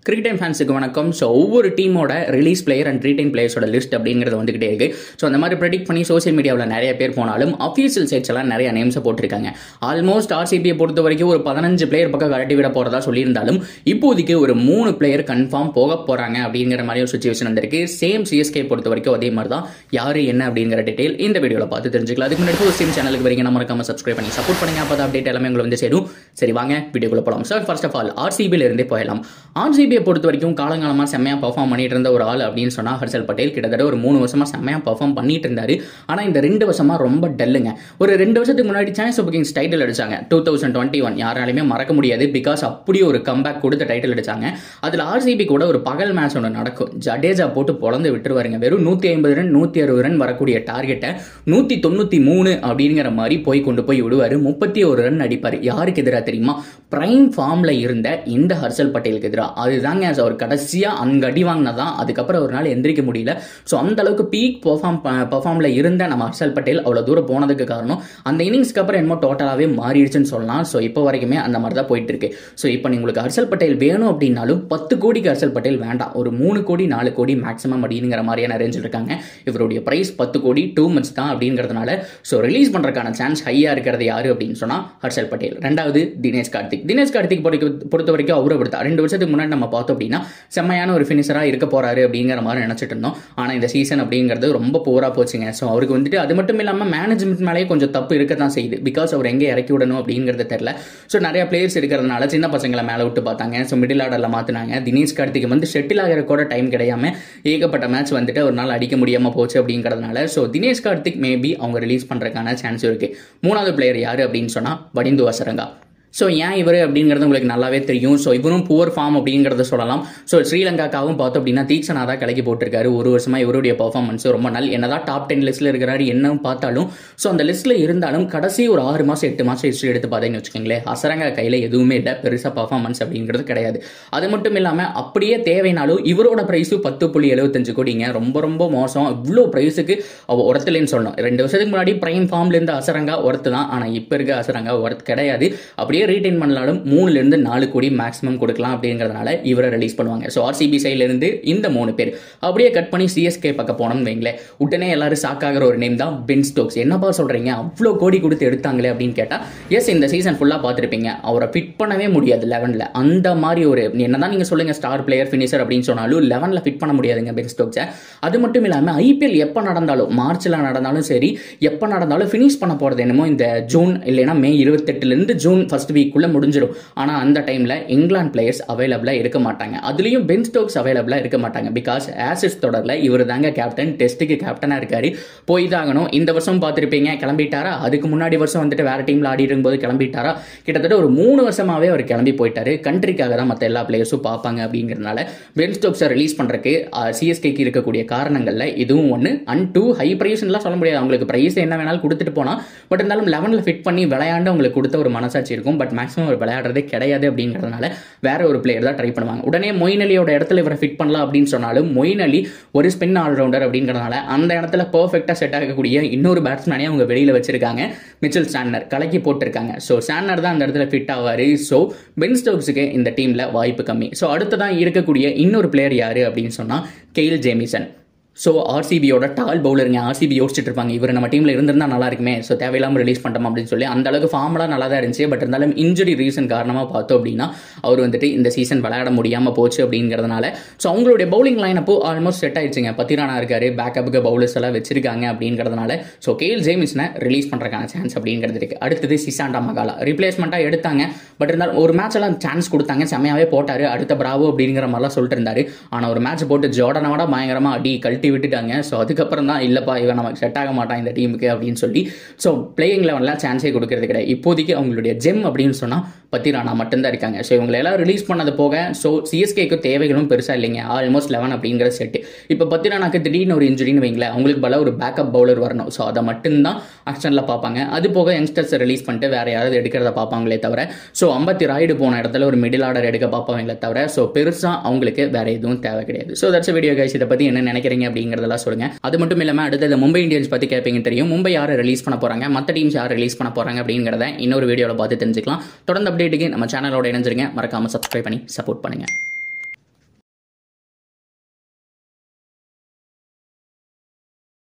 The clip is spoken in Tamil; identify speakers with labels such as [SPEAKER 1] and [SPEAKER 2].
[SPEAKER 1] கிரிக்கெட் டைம் ஃபேன்ஸுக்கு வணக்கம் ஸோ ஒவ்வொரு டீமோட ரிலீஸ் பிளேயர் அண்ட் ரீடைன் பிளேயர்ஸோட லிஸ்ட் அப்படிங்கிறது வந்துகிட்டே இருக்கு ஸோ அந்த மாதிரி ப்ரெடிக்ட் பண்ணி சோஷியல் மீடியாவில் நிறைய பேர் போனாலும் அஃபீஷியல் சைட்ஸ் எல்லாம் நிறைய நேம்ஸை போட்டிருக்காங்க ஆல்மோஸ்ட் ஆர்சிபியை பொறுத்த வரைக்கும் ஒரு பதினஞ்சு பிளேயர் பக்கம் கழட்டி விட போறதா சொல்லியிருந்தாலும் இப்போதைக்கு ஒரு மூணு பிளேயர் கன்ஃபார்ம் போக போறாங்க அப்படிங்கிற மாதிரி ஒரு சுச்சுவேஷன் வந்திருக்கு சேம் சிஎஸ்கே பொறுத்த வரைக்கும் அதே மாதிரி தான் யாரு என்ன அப்படிங்கிற டீடைல் இந்த வீடியோவில் பார்த்து தெரிஞ்சுக்கலாம் அதுக்கு முன்னாடி ஒரு சேம் சேனலுக்கு வரீங்க நம்ம மறக்காம சப்ஸ்கிரைப் பண்ணி சப்போர்ட் பண்ணுங்க அப்போ அப்டேட் எல்லாமே உங்களுக்கு வந்து சேரும் சரி வாங்க வீடியோக்குள்ள போகலாம் சார் ஃபர்ஸ்ட் ஆஃப் ஆல் ஆர்சிபியில் இருந்தே போயிடலாம் ஆர்சிபியை பொறுத்த வரைக்கும் காலங்காலமாக செம்மையாக பர்ஃபார்ம் பண்ணிட்டு இருந்த ஒரு ஆள் அப்படின்னு சொன்னால் ஹர்ஷல் பட்டேல் கிட்டத்தட்ட ஒரு மூணு வருஷமா செம்மையாக பர்ஃபார்ம் பண்ணிட்டு இருந்தாரு ஆனால் இந்த ரெண்டு வருஷமா ரொம்ப டல்லுங்க ஒரு ரெண்டு வருஷத்துக்கு முன்னாடி சான்ஸ் ஆஃப் கிங்ஸ் டைட்டில் அடிச்சாங்க டூ தௌசண்ட் டுவெண்ட்டி ஒன் யாராலுமே மறக்க முடியாது பிகாஸ் அப்படி ஒரு கம்பேக் கொடுத்து டைட்டில் அடிச்சாங்க அதில் ஆர்சிபி கூட ஒரு பகல் மேட்ச் ஒன்று நடக்கும் ஜடேஜா போட்டு பொழந்து விட்டுருவாருங்க வெறும் நூற்றி ஐம்பது ரன் நூற்றி அறுபது ரன் வரக்கூடிய டார்கெட்டை நூற்றி தொண்ணூற்றி மூணு அப்படிங்கிற மாதிரி போய் கொண்டு போய் விடுவார் முப்பத்தி ஒரு ரன் அடிப்பார் யாருக்கு எதிராக தெரியுமா பிரைம் ஃபார்ம்ல இருந்த இந்த ஹர்ஷல் பட்டேலுக்கு எதிராக அதுதாங்க அவர் கடைசியாக அங்கே அடி வாங்கினதான் அதுக்கப்புறம் ஒரு நாள் எந்திரிக்க முடியல ஸோ அந்த அளவுக்கு பீக் பெர்ஃபார்ம் பெர்ஃபார்ம்ல இருந்த நம்ம ஹர்ஷல் பட்டேல் அவ்வளோ தூரம் போனதுக்கு காரணம் அந்த இன்னிங்ஸ்க்கு அப்புறம் என்னமோ டோட்டலாகவே மாறிடுச்சுன்னு சொல்லலாம் ஸோ இப்போ வரைக்குமே அந்த மாதிரி தான் போயிட்டு இருக்கு ஸோ இப்போ உங்களுக்கு ஹர்ஷல் பட்டேல் வேணும் அப்படின்னாலும் பத்து கோடிக்கு ஹர்ஷல் பட்டேல் வேண்டாம் ஒரு மூணு கோடி நாலு கோடி மேக்ஸிமம் அப்படிங்கிற மாதிரியான ரேஞ்சில் இருக்காங்க இவருடைய பிரைஸ் பத்து கோடி டூ மந்த்ஸ் தான் அப்படிங்கிறதுனால ஸோ ரிலீஸ் பண்ணுறதுக்கான சான்ஸ் ஹையாக இருக்கிறது யாரு அப்படின்னு சொன்னால் ஹர்ஷல் பட்டேல் ரெண்டாவது தினேஷ் கார்த்திக் தினேஷ் கார்த்திக் பொறுத்த பொறுத்த வரைக்கும் அவரை விடுத்தா ரெண்டு வருஷத்துக்கு முன்னாடி நம்ம பார்த்தோம் அப்படின்னா செம்மையான ஒரு ஃபினிஷராக இருக்க போறாரு அப்படிங்கிற மாதிரி நினச்சிட்டு இருந்தோம் ஆனால் இந்த சீசன் அப்படிங்கிறது ரொம்ப போரா போச்சுங்க ஸோ அவருக்கு வந்துட்டு அது மட்டும் இல்லாமல் மேனேஜ்மெண்ட் மேலேயே கொஞ்சம் தப்பு இருக்க தான் செய்யுது பிகாஸ் அவர் எங்கே இறக்கி விடணும் அப்படிங்கிறது தெரியல ஸோ நிறைய பிளேயர்ஸ் இருக்கிறதுனால சின்ன பசங்களை மேலே விட்டு பார்த்தாங்க ஸோ மிடில் ஆர்டரில் மாற்றினாங்க தினேஷ் கார்த்திக் வந்து ஷெட்டில் ஆகிற கூட டைம் கிடையாம ஏகப்பட்ட மேட்ச் வந்துட்டு ஒரு நாள் அடிக்க முடியாமல் போச்சு அப்படிங்கிறதுனால ஸோ தினேஷ் கார்த்திக் மேபி அவங்க ரிலீஸ் பண்ணுறதுக்கான சான்ஸ் இருக்கு மூணாவது பிளேயர் யாரு அப்படின்னு சொன்னால் வடிந்து வசரங்கா ஸோ ஏன் இவர் அப்படிங்கிறது உங்களுக்கு நல்லாவே தெரியும் ஸோ இவரும் புவர் ஃபார்ம் அப்படிங்கிறத சொல்லலாம் ஸோ ஸ்ரீலங்காக்காவும் பார்த்தோம் அப்படின்னா தீக்ஷனா தான் கலக்கி போட்டிருக்காரு ஒரு வருஷமா இவருடைய பர்ஃபார்மன்ஸ் ரொம்ப நல் என்னதான் டாப் டென் லிஸ்ட்ல இருக்கிறாரு என்ன பார்த்தாலும் ஸோ அந்த லிஸ்ட்ல இருந்தாலும் கடைசி ஒரு ஆறு மாசம் எட்டு மாசம் ஹிஸ்ட்ரி எடுத்து பார்த்தீங்கன்னு வச்சுக்கோங்களேன் அசரங்கா கையில எதுவுமே இல்லை பெருசா பர்ஃபார்மன்ஸ் அப்படிங்கிறது கிடையாது அது மட்டும் இல்லாம அப்படியே தேவைனாலும் இவரோட பிரைஸு பத்து புள்ளி எழுபத்தஞ்சு கோடிங்க ரொம்ப ரொம்ப மோசம் இவ்வளோ பிரைஸுக்கு அவ ஒருத்தலன்னு சொல்லணும் ரெண்டு வருஷத்துக்கு முன்னாடி பிரைம் ஃபார்ம்ல இருந்த அசரங்கா ஒர்த்து தான் ஆனால் இப்போ இருக்க அசரங்கா ஒர்த் கிடையாது அப்படியே அப்படியே ரீடைன் பண்ணாலும் மூணுல இருந்து நாலு கோடி மேக்ஸிமம் கொடுக்கலாம் அப்படிங்கிறதுனால இவரை ரிலீஸ் பண்ணுவாங்க ஸோ ஆர்சிபி சைட்ல இருந்து இந்த மூணு பேர் அப்படியே கட் பண்ணி சிஎஸ்கே பக்கம் போனோம்னு வைங்களேன் உடனே எல்லாரும் ஷாக் ஆகிற ஒரு நேம் தான் பென் ஸ்டோக்ஸ் என்னப்பா சொல்றீங்க அவ்வளோ கோடி கொடுத்து எடுத்தாங்களே அப்படின்னு கேட்டா எஸ் இந்த சீசன் ஃபுல்லாக பார்த்துருப்பீங்க அவரை ஃபிட் பண்ணவே முடியாது லெவனில் அந்த மாதிரி ஒரு என்னதான் நீங்க சொல்லுங்க ஸ்டார் பிளேயர் ஃபினிஷர் அப்படின்னு சொன்னாலும் லெவனில் ஃபிட் பண்ண முடியாதுங்க பென் ஸ்டோக்ஸை அது மட்டும் இல்லாமல் ஐபிஎல் எப்போ நடந்தாலும் மார்ச்சில் நடந்தாலும் சரி எப்போ நடந்தாலும் ஃபினிஷ் பண்ண போகிறது என்னமோ இந்த ஜூன் இல்லைன்னா மே இருபத்தெட்டுலேருந்து ஜூன் ஃபர்ஸ்ட் வீக்குள்ளே முடிஞ்சிடும் ஆனால் அந்த டைமில் இங்கிலாந்து பிளேயர்ஸ் அவைலபிளாக இருக்க மாட்டாங்க அதுலேயும் பென் ஸ்டோக்ஸ் அவைலபிளாக இருக்க மாட்டாங்க பிகாஸ் ஆசிஸ் தொடரில் இவர் தாங்க கேப்டன் டெஸ்ட்டுக்கு கேப்டனாக இருக்காரு போய் தாகணும் இந்த வருஷம் பார்த்துருப்பீங்க கிளம்பிட்டாரா அதுக்கு முன்னாடி வருஷம் வந்துட்டு வேற டீமில் ஆடி இருக்கும்போது கிளம்பிட்டாரா கிட்டத்தட்ட ஒரு மூணு வருஷமாவே அவர் கிளம்பி போயிட்டாரு கண்ட்ரிக்காக தான் மற்ற எல்லா பிளேயர்ஸும் பார்ப்பாங்க அப்படிங்கிறதுனால பென் ஸ்டோக்ஸை ரிலீஸ் பண்ணுறதுக்கு சிஎஸ்கேக்கு இருக்கக்கூடிய காரணங்களில் இதுவும் ஒன்று அண்ட் டூ ஹை ப்ரைஸ்லாம் சொல்ல முடியாது அவங்களுக்கு ப்ரைஸ் என்ன வேணாலும் கொடுத்துட்டு போனால் பட் இருந்தாலும் லெவனில் ஃபிட் பண்ணி விளையாண்டு அவங்களுக்கு கொடுத்த ஒரு மனசாட்சி இருக்கும் பட் மேக்ஸிமம் அவர் விளையாடுறதே கிடையாது அப்படிங்கிறதுனால வேற ஒரு பிளேயர் தான் ட்ரை பண்ணுவாங்க உடனே மொயின் அலியோட இடத்துல இவரை ஃபிட் பண்ணலாம் அப்படின்னு சொன்னாலும் மொயின் அலி ஒரு ஸ்பின் ஆல்ரவுண்டர் அப்படிங்கிறதுனால அந்த இடத்துல பர்ஃபெக்டாக செட் ஆகக்கூடிய இன்னொரு பேட்ஸ்மேனே அவங்க வெளியில் வச்சிருக்காங்க மிச்சல் சாண்டர் கலக்கி போட்டிருக்காங்க ஸோ சாண்டர் தான் அந்த இடத்துல ஃபிட் ஆவார் ஸோ பென் ஸ்டோக்ஸுக்கு இந்த டீமில் வாய்ப்பு கம்மி ஸோ அடுத்ததான் இருக்கக்கூடிய இன்னொரு பிளேயர் யாரு அப்படின்னு சொன்னால் கெயில் ஜேமிசன் ஸோ ஆர்சிபியோட டால் பவுலருங்க ஆர்சிபி யோசிச்சுட்டு இருப்பாங்க இவர் நம்ம டீமில் இருந்திருந்தா நல்லா இருக்குமே ஸோ தேவையில்லாமல் ரிலீஸ் பண்ணிட்டோம் அப்படின்னு சொல்லி அந்த அளவுக்கு ஃபார்ம்லாம் நல்லா தான் இருந்துச்சு பட் இருந்தாலும் இன்ஜுரி ரீசன் காரணமாக பார்த்தோம் அப்படின்னா அவர் வந்துட்டு இந்த சீசன் விளையாட முடியாமல் போச்சு அப்படிங்கிறதுனால ஸோ அவங்களுடைய பவுலிங் லைன் அப்போ ஆல்மோஸ்ட் செட் ஆயிடுச்சுங்க பத்திரானா இருக்காரு பேக்கப்புக்கு பவுலர்ஸ் எல்லாம் வச்சிருக்காங்க அப்படிங்கிறதுனால ஸோ கேஎல் ஜேமிஸ்னை ரிலீஸ் பண்ணுறதுக்கான சான்ஸ் அப்படிங்கிறது இருக்கு அடுத்தது சிசாண்டா மகாலா ரிப்ளேஸ்மெண்ட்டாக எடுத்தாங்க பட் இருந்தாலும் ஒரு மேட்ச் எல்லாம் சான்ஸ் கொடுத்தாங்க செம்மையாவே போட்டார் அடுத்த பிராவோ அப்படிங்கிற மாதிரிலாம் சொல்லிட்டு இருந்தாரு ஆனால் ஒரு மேட்ச் போட்டு ஜோர்டனோட பயங்கரமாக அடி கழட்டி கட்டி விட்டுட்டாங்க ஸோ அதுக்கப்புறம் தான் இல்லைப்பா இவன் நமக்கு செட் ஆக மாட்டான் இந்த டீமுக்கு அப்படின்னு சொல்லி ஸோ பிளேயிங் லெவன்லாம் சான்ஸே கொடுக்கறது கிடையாது இப்போதைக்கு அவங்களுடைய ஜெம் அப்படின்னு சொன்னால் பத்திரானா மட்டும்தான் இருக்காங்க ஸோ இவங்களை எல்லாம் ரிலீஸ் பண்ணது போக ஸோ சிஎஸ்கேக்கு தேவைகளும் பெருசாக இல்லைங்க ஆல்மோஸ்ட் லெவன் அப்படிங்கிற செட்டு இப்போ பத்திரானாக்கு திடீர்னு ஒரு இன்ஜுரின்னு வைங்களேன் அவங்களுக்கு பல ஒரு பேக்கப் பவுலர் வரணும் ஸோ அதை மட்டும்தான் ஆக்ஷனில் பார்ப்பாங்க அது போக யங்ஸ்டர்ஸை ரிலீஸ் பண்ணிட்டு வேற யாராவது எடுக்கிறத பார்ப்பாங்களே தவிர ஸோ ஐம்பத்தி ராய்டு போன இடத்துல ஒரு மிடில் ஆர்டர் எடுக்க பார்ப்பாங்களே தவிர ஸோ பெருசாக அவங்களுக்கு வேற எதுவும் தேவை கிடையாது ஸோ தட்ஸ் வீடியோ கைஸ் இதை பற்றி என்ன நினைக்கிறீங்க அப்படிங்கிறதெல்லாம் சொல்லுங்க அது மட்டும் இல்லாமல் அடுத்தது மும்பை இந்தியன்ஸ் பற்றி கேட்பீங்க தெரியும் மும்பை யாரை ரிலீஸ் பண்ண போறாங்க மற்ற டீம்ஸ் யார் ரிலீஸ் பண்ண போறாங்க அப்படிங்கிறத இன்னொரு வீடியோவில் பார்த்து தெரிஞ்சுக்கலாம் தொடர்ந்து அப்டேட்டுக்கு நம்ம சேனலோட இணைஞ்சிருங்க மறக்காம சப்ஸ்கிரைப் பண்ணி சப்போர்ட் பண்ணுங்க